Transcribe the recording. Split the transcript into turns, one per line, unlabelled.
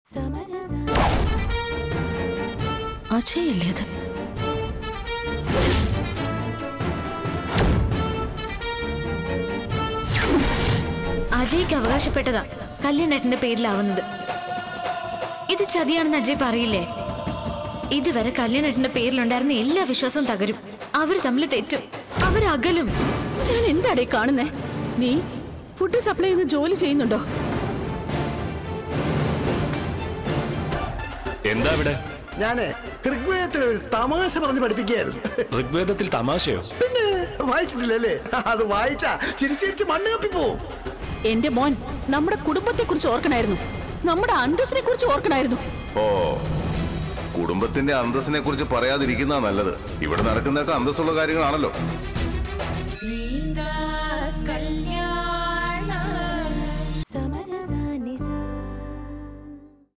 അജയല്ലേ അത്
അജയ്ക്ക് അവകാശപ്പെട്ടതാ കല്യാണേട്ടന്റെ പേരിലാവുന്നത് ഇത് ചതിയാണെന്ന് അജയ് പറയില്ലേ ഇതുവരെ കല്യാണേട്ടന്റെ പേരിലുണ്ടായിരുന്ന എല്ലാ വിശ്വാസവും തകരും അവർ തമ്മിൽ തെറ്റും അവരകലും
ഞാൻ എന്താടേ കാണുന്നേ നീ ഫുഡ് സപ്ലൈ ചെയ്യുന്ന ജോലി ചെയ്യുന്നുണ്ടോ
എന്താ ഇവിടെ
ഞാന് ഋഗ്വേദത്തിൽ ഒരു തമാശ പറഞ്ഞ് പഠിപ്പിക്കുകയായിരുന്നു
ഋഗ്വേദത്തിൽ തമാശയോ
പിന്നെ വായിച്ചിട്ടില്ലല്ലേ അത് വായിച്ചാ ചിരിച്ചിരിച്ച് മണ്ണ് കപ്പി പോവും
എന്റെ മോൻ നമ്മുടെ കുടുംബത്തെ കുറിച്ച് ഓർക്കണായിരുന്നു നമ്മുടെ അന്തസ്സിനെ കുറിച്ച് ഓർക്കണായിരുന്നു
ഓ കുടുംബത്തിന്റെ അന്തസ്സിനെ കുറിച്ച് പറയാതിരിക്കുന്ന നല്ലത് ഇവിടെ നടക്കുന്നതൊക്കെ അന്തസ്സുള്ള കാര്യങ്ങളാണല്ലോ